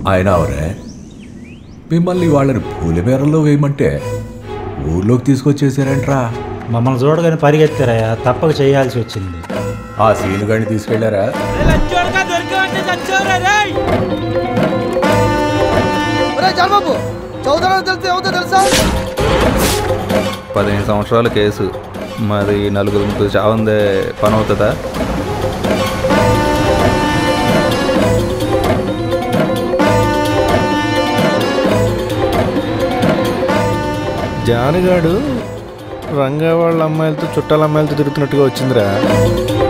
ఆయన అవరే మిమ్మల్ని వాళ్ళని పూలబేరల్లో వేయమంటే ఊర్లోకి తీసుకొచ్చేసారంట్రా మమ్మల్ని చూడగానే పరిగెత్తారయ్యా తప్పక చేయాల్సి వచ్చింది ఆ సీను గాడిని తీసుకెళ్లారా ఒరే చంద్రబాబు చౌదరా తెలిస్తే అవుతా తెలుసా పదిహేను సంవత్సరాల కేసు మరి నలుగురు చావందే పని అవుతుందా జానగాడు రంగా వాళ్ళ అమ్మాయిలతో చుట్టాల అమ్మాయిలతో తిరుగుతున్నట్టుగా వచ్చిందిరా